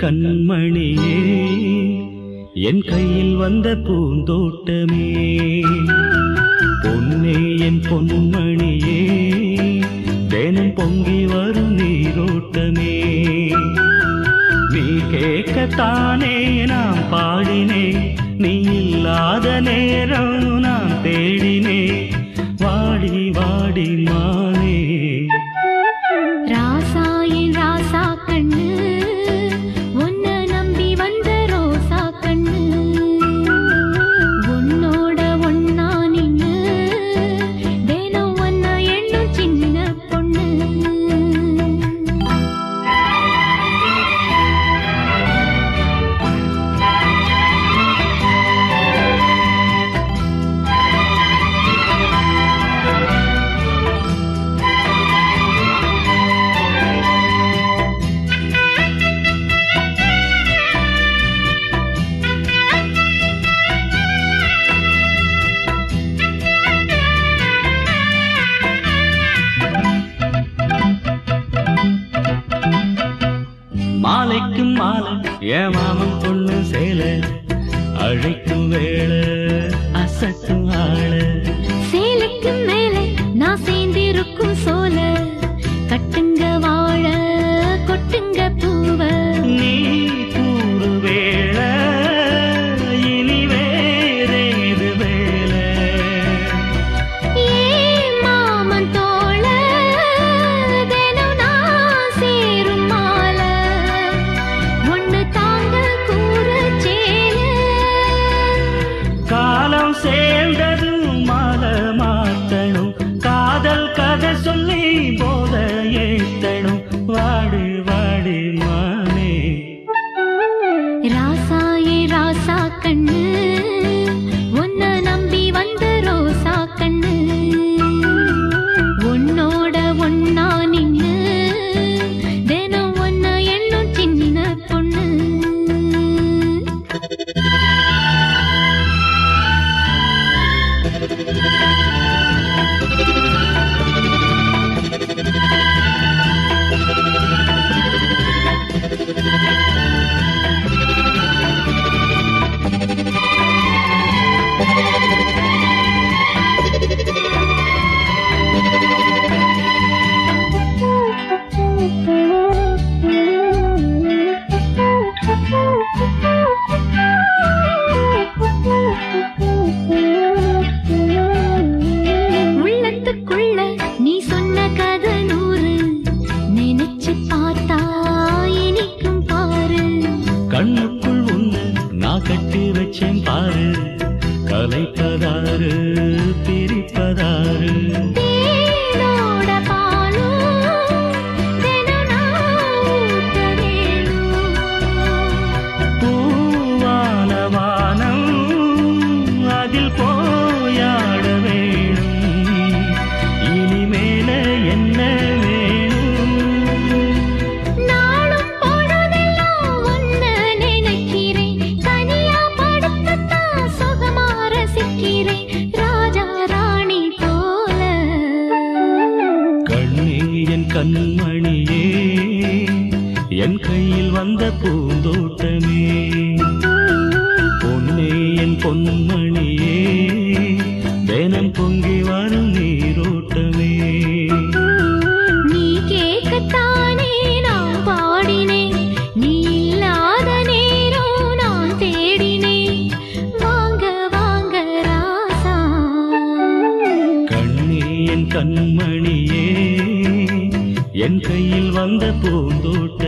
கண்மணியே என் கையில் வந்த பூந்தோட்டமே பொன்னே என் பொன்மணியே தினம் பொங்கி வரும் நீரோட்டமே நீ கேட்கத்தானே நான் பாடினேன் நீ இல்லாத நேரம் நான் தேடினேன் வாடி வாடி மானே ராசா என் ராசா கண்ணு உன்னை நம்பி வந்த ரோசா கண்ணு உன்னோட ஒன்னா நின்னு தினம் ஒன்ன எண்ணும் சின்ன பொண்ணு மாலைக்கும் மாலை என் மாமன் பொண்ணு சேல அழைக்கும் வேளை அசட்டும் ஆள சேலைக்கு மேலே நான் சேர்ந்திருக்கும் சோல கட்டுங்க வாழ கொட்டுங்க பூவ நீ கூறு வேளை இனி வேறேது வேலை ஏ மாமன் தோள தினம் நான் சேரும் மால ஒண்ணு தாங்க கூற சேல காலம் சேர்ந்ததும் மாலை மாத்தணும் காதல் கதை சொல்லி போத ஏத்தணும் வாடி வாடி மானே ராசா ஏ ராசா கண்ணு உன்னை நம்பி வந்த ரோசா கண்ணு உன்னோட ஒன்னா நின்னு தினம் ஒன்ன எண்ணும் சின்ன பொண்ணு உள்ளத்துக்குள்ள நீ சொன்ன கதை நூறு நினைச்சு பார்த்தா இனிக்கும் பாரு கண்ணுக்குள் உன்னை நான் கட்டி வச்சேன் பாரு கலைப்பதாரு பிரிப்பதாரு தேனோட பாலும் தினம் நான் ஊட்ட வேணும். பூவான வானம் அதில் போயாட வேணும் இனிமேல என்ன வேணும் நாளும் பொழுதெல்லாம் உன்னை நினைக்கிறேன். தனியா படுத்துத்தான் சுகமா ரசிக்கிறேன். ராஜா ராணி போல கண்ணே என் கண்மணியே என் கையில் வந்த பூந்தோட்டமே பொன்னே என் பொன்மணியே தினம் பொங்கி வரும் நீரோட்டமே நீ கேட்கத்தானே நான் பாடினேன் நீ இல்லாத நேரம் நான் தேடினேன் வாங்க வாங்க ராசா கண்ணே என் கண்மணியே என் கையில் வந்த பூந்தோட்டமே